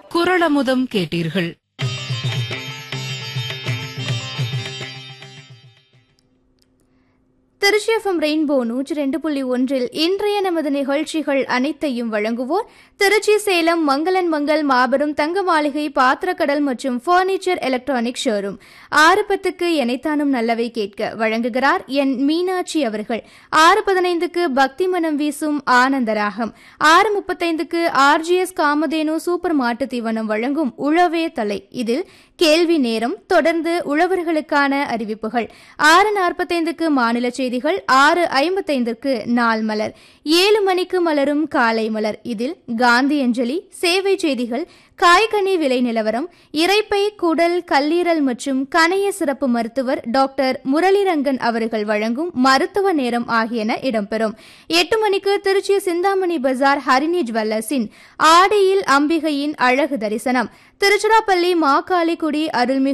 குரளமுதம் கேட்டீர்கள் Trichy FM rainbow நூற்றி ரெண்டு புள்ளி ஒன்றில் இன்றைய நமது நிகழ்ச்சிகள் அனைத்தையும் வழங்குவோர் திருச்சி சேலம் மங்களன் மங்கள் மாபெரும் தங்க மாளிகை பாத்திரக்கடல் மற்றும் பர்னிச்சர் எலக்ட்ரானிக் ஷோரூம் ஆறு பத்துக்கு எனைத்தானும் நல்லவை கேட்க வழங்குகிறார் என் மீனாட்சி அவர்கள் ஆறு பதினைந்துக்கு பக்தி மனம் வீசும் ஆனந்தராகம் ஆறு முப்பத்தைந்துக்கு ஆர்ஜிஎஸ் காமதேனு சூப்பர் மாட்டு தீவனம் வழங்கும் உழவே தலை இதில் கேள்வி நேரம் தொடர்ந்து உழவர்களுக்கான அறிவிப்புகள் ஆறு நாற்பத்தைந்துக்கு மாநில செய்திகள் ஆறு ஐம்பத்தைந்திற்கு நாள் மலர் ஏழு மணிக்கு மலரும் காலை மலர் இதில் காந்தி அஞ்சலி சேவை செய்திகள் காய்கனி விலை நிலவரம் இரைப்பை குடல் கல்லீரல் மற்றும் கணைய சிறப்பு மருத்துவர் டாக்டர் முரளிரங்கன் அவர்கள் வழங்கும் மருத்துவ நேரம் ஆகியன இடம்பெறும் எட்டு மணிக்கு திருச்சி சிந்தாமணி பஜார் ஹரிணி ஜுவல்லர்ஸின் ஆடியில் அம்பிகையின் அழகு தரிசனம் திருச்சிராப்பள்ளி மாகாளிக்குடி அருள்மிகு